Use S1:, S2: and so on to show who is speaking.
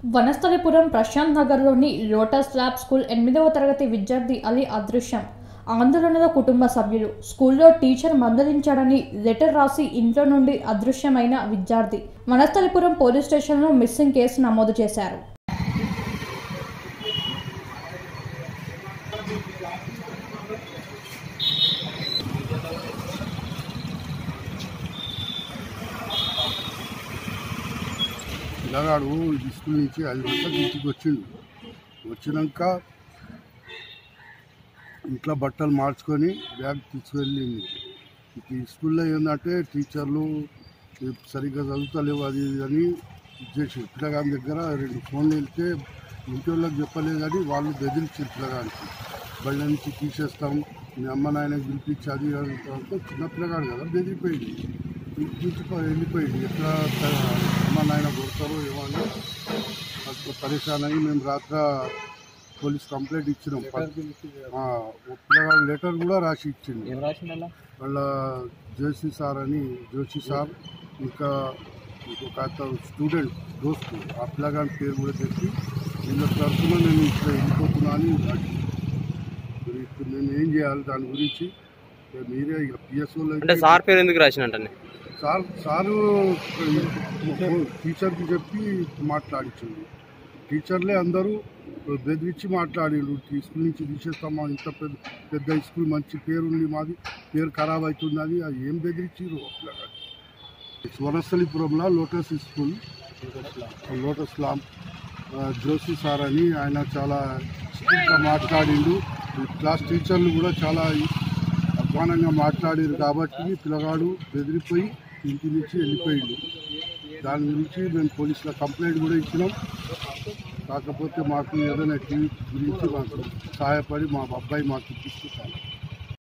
S1: వనస్థలిపురం ప్రశాంత్ నగర్లోని lotus lab school ఎనిమిదవ తరగతి విద్యార్థి అలీ అదృశ్యం ఆందోళనలో కుటుంబ సభ్యులు స్కూల్లో టీచర్ మందలించాడని లెటర్ రాసి ఇంట్లో నుండి అదృశ్యమైన విద్యార్థి వనస్థలిపురం పోలీస్ స్టేషన్లో మిస్సింగ్ కేసు నమోదు చేశారు
S2: పిల్లగాడు ఈ స్కూల్ నుంచి ఐదు గంటలకు ఇంటికి వచ్చిండు వచ్చినాక ఇంట్లో బట్టలు మార్చుకొని బ్యాగ్ తీసుకెళ్ళింది ఈ స్కూల్లో ఏంటంటే టీచర్లు సరిగ్గా చదువుతలేవు అది ఇది అని ఇచ్చేసి పిల్లగాని దగ్గర రెండు ఫోన్లు వెళ్తే ఇంటి వాళ్ళకి చెప్పలేదు కానీ వాళ్ళు బెదిరించారు పిల్లగానికి బళ్ళ నుంచి తీసేస్తాం మీ అమ్మ నాయన పిలిపించి అది అది అంటే చిన్న పిల్లగాడు కదా బెదిరిపోయింది తీసుకుని వెళ్ళిపోయింది ఎట్లా త- అమ్మ నాయన కొడతారో ఏమో అని అట్లా పరేషాన్ అయ్యి మేము రాత్ర పోలీస్ కంప్లైంట్ ఇచ్చినాం ఆ, ఓ పిల్లగాడు లెటర్ కూడా రాసి ఇచ్చింది
S3: ఏం రాసిండల్లా
S2: వాళ్ళ జోషి సార్ అని జోషి సార్ ఇంకా ఇంకొక అతను స్టూడెంట్ దోస్తు ఆ పిల్లగాడి పేరు కూడా చెప్పి వీళ్ళ తరఫున నేను ఇక్కడ వెళ్ళిపోతున్నా అని రాసి మరి ఇప్పుడు మేము ఏం చేయాలి దాని గురించి ఇక మీరే ఇక పిఎస్ఓ
S3: అంటే సార్ పేరు ఎందుకు రాసినట్టండి
S2: సార్ సారు టీచర్కి చెప్పి మాట్లాడించింది టీచర్లే అందరూ బెదిరించి మాట్లాడిండు ఈ స్కూల్ నుంచి తీసేస్తామా ఇంత పెద్ద పెద్ద స్కూల్ మంచి పేరు ఉంది మాది పేరు ఖరాబ్ అవుతుంది అది అది ఏం బెదిరించారు వనస్థలిపురంలో లోటస్ స్కూల్ లోటస్ లాం ఆ, జోషి సార్ అని ఆయన చాలా స్ట్రిక్ట్గా మాట్లాడిండు ఈ క్లాస్ టీచర్లు కూడా చాలా అధ్వానంగా మాట్లాడారు కాబట్టి పిల్లగాడు బెదిరిపోయి ఇంటి నుంచి వెళ్ళిపోయిండు దాని గురించి మేము పోలీసుల కంప్లైంట్ కూడా ఇచ్చినాం కాకపోతే మాకు ఏదైనా టీవీ గురించి మాకు సహాయపడి మా అబ్బాయి మాకు ఇప్పిస్తే చాలు